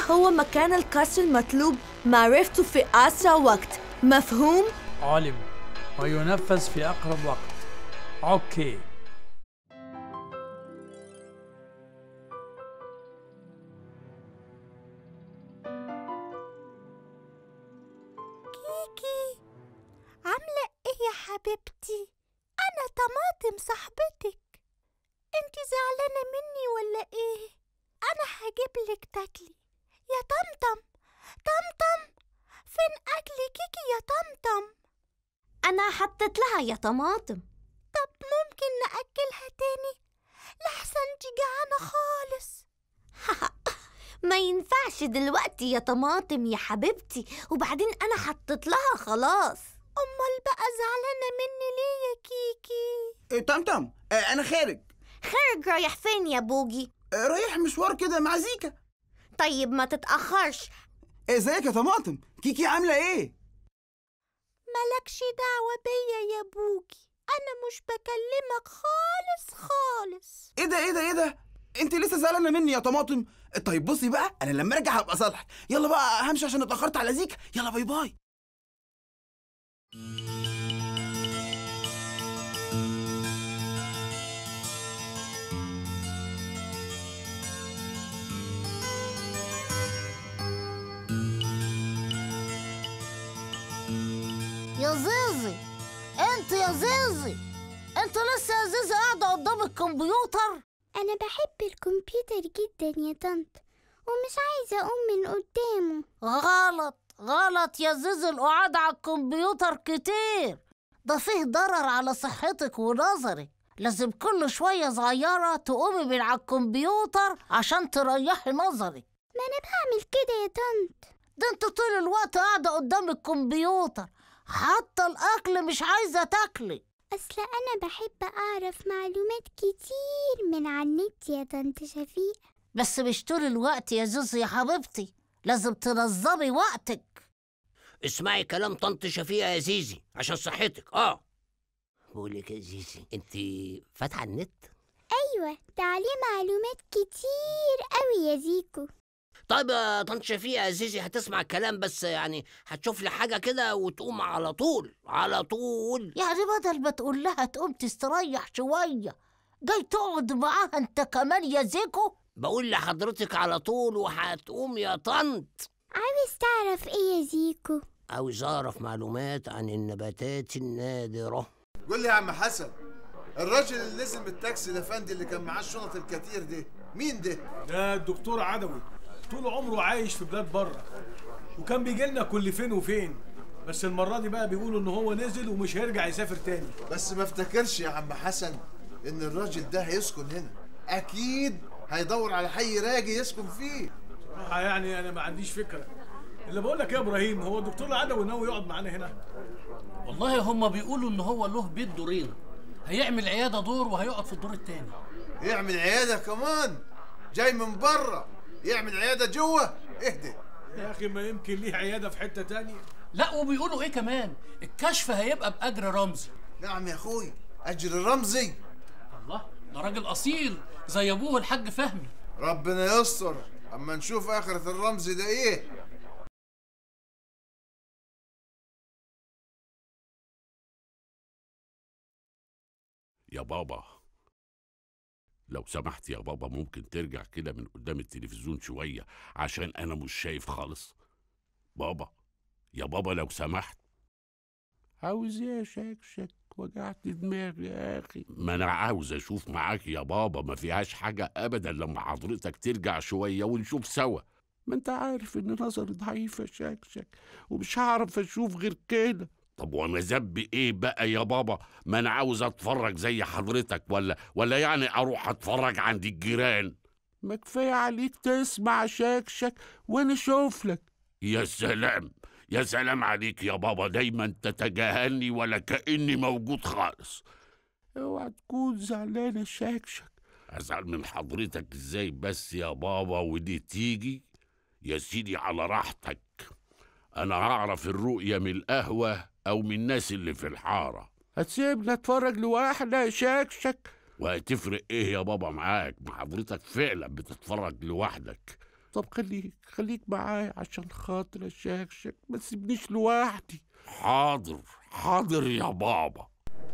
هو مكان الكسر المطلوب معرفته في أسرع وقت مفهوم؟ علم وينفذ في أقرب وقت أوكي كيكي عاملة ايه يا حبيبتي؟ أنا طماطم صاحبتك انت زعلانة مني ولا ايه؟ أنا هجيبلك تاكلي يا طمطم طمطم فين أكلي كيكي يا طمطم؟ أنا حطيت لها يا طماطم طب ممكن نأكلها تاني؟ لحسن دي جعانة خالص ما ينفعش دلوقتي يا طماطم يا حبيبتي وبعدين أنا حطيت لها خلاص أمال بقى زعلانة مني ليه يا كيكي؟ إيه، طمطم آه، انا خارج خارج رايح فين يا بوجي آه، رايح مشوار كده مع زيكا طيب ما تتأخرش ازيك يا طماطم كيكي عامله ايه ملكش دعوة بيا يا بوجي أنا مش بكلمك خالص خالص ايه ده ايه ده ايه ده انت لسه زعلانه مني يا طماطم طيب بصي بقى انا لما ارجع هبقى صالحك يلا بقى همشي عشان اتاخرت على زيكا يلا باي باي يا زيزي انت يا زيزي انت لسه يا زيزي قاعدة قدام الكمبيوتر أنا بحب الكمبيوتر جدا يا طنط ومش عايزة أقوم من قدامه غلط غلط يا زيزي القعاد على الكمبيوتر كتير ده فيه ضرر على صحتك ونظرك لازم كل شوية صغيرة تقومي من على الكمبيوتر عشان تريحي نظرك ما أنا بعمل كده يا طنط ده انت طول الوقت قاعدة قدام الكمبيوتر حتى الأكل مش عايزة تاكلي أصل أنا بحب أعرف معلومات كتير من على النت يا طنط شفيق بس مش طول الوقت يا زوزو يا حبيبتي لازم تنظمي وقتك اسمعي كلام طنط شفيقة يا زيزي عشان صحتك اه بقول لك يا زيزي انت فاتحه النت أيوة ده عليه معلومات كتير أوي يا زيكو طيب يا طنط شفيقة يا زيزي هتسمع الكلام بس يعني هتشوف لي حاجه كده وتقوم على طول على طول يعني بدل ما تقول لها تقوم تستريح شوية جاي تقعد معاها انت كمان يا زيكو بقول لحضرتك على طول وهتقوم يا طنط عاوز تعرف إيه يا زيكو عاوز اعرف معلومات عن النباتات النادره قول لي يا عم حسن الراجل اللي نزل من التاكسي الافندي اللي كان معاه الشنط الكتير دي مين ده؟ ده الدكتور عدوي طول عمره عايش في بلاد بره وكان بيجي لنا كل فين وفين بس المرة دي بقى بيقولوا ان هو نزل ومش هيرجع يسافر تاني بس ما افتكرش يا عم حسن ان الراجل ده هيسكن هنا اكيد هيدور على حي راجي يسكن فيه صراحة يعني انا ما عنديش فكرة اللي بقول لك يا ابراهيم هو الدكتور العدوي ناوي يقعد معانا هنا والله هم بيقولوا ان هو له بيت دورين هيعمل عياده دور وهيقعد في الدور التاني يعمل عياده كمان جاي من بره يعمل عياده جوه اهدي يا اخي ما يمكن ليه عيادة في حتة تانية لا وبيقولوا ايه كمان الكشف هيبقى باجر رمزي نعم يا اخوي اجر رمزي الله ده راجل اصيل زي ابوه الحاج فهمي ربنا يستر اما نشوف اخرة الرمز ده ايه يا بابا لو سمحت يا بابا ممكن ترجع كده من قدام التلفزيون شوية عشان أنا مش شايف خالص بابا يا بابا لو سمحت عاوز ايه يا شكشك وجعت دماغي يا اخي ما انا عاوز اشوف معاك يا بابا ما فيهاش حاجة ابدا لما حضرتك ترجع شوية ونشوف سوا ما انت عارف ان نظري ضعيف يا شكشك ومش هعرف اشوف غير كده طب وانا ذنبي ايه بقى يا بابا ما انا عاوز اتفرج زي حضرتك ولا ولا يعني اروح اتفرج عند الجيران ما كفايه عليك تسمع شكشك وانا اشوف لك يا سلام يا سلام عليك يا بابا دايما تتجاهلني ولا كاني موجود خالص اوعى تكون زعلان يا شكشك ازعل من حضرتك ازاي بس يا بابا ودي تيجي يا سيدي على راحتك انا هعرف الرؤية من القهوة او من الناس اللي في الحارة هتسيبني اتفرج لوحدي يا شكشك وهتفرق ايه يا بابا معاك ما حضرتك فعلا بتتفرج لوحدك طب خليك خليك معايا عشان خاطر اشكشك ما تسيبنيش لوحدي حاضر حاضر يا بابا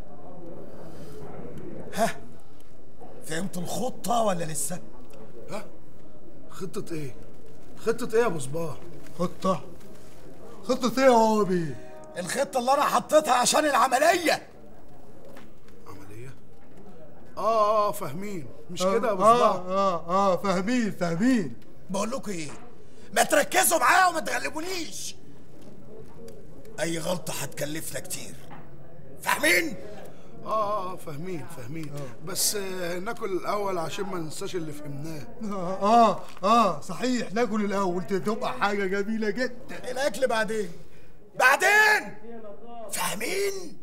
فهمت الخطة ولا لسه؟ ها خطة ايه خطة ايه يا ابو صباح خطة خطة ايه يا هوبي؟ الخطة اللي أنا حطيتها عشان العملية عملية اه اه فاهمين مش كده يا ابو آه صباح آه آه فاهمين فاهمين بقول لكم إيه؟ ما تركزوا معايا وما تغلبونيش أي غلطة هتكلفنا كتير فاهمين؟ اه اه فاهمين فاهمين بس آه ناكل الاول عشان ما ننساش اللي فهمناه آه آه آه صحيح ناكل الأول تبقى حاجة جميلة جدا الأكل بعدين بعدين فاهمين؟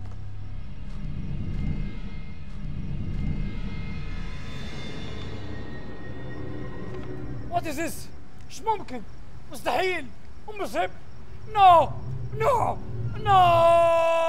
وات از ذس مش ممكن مستحيل امسحب نو نو نو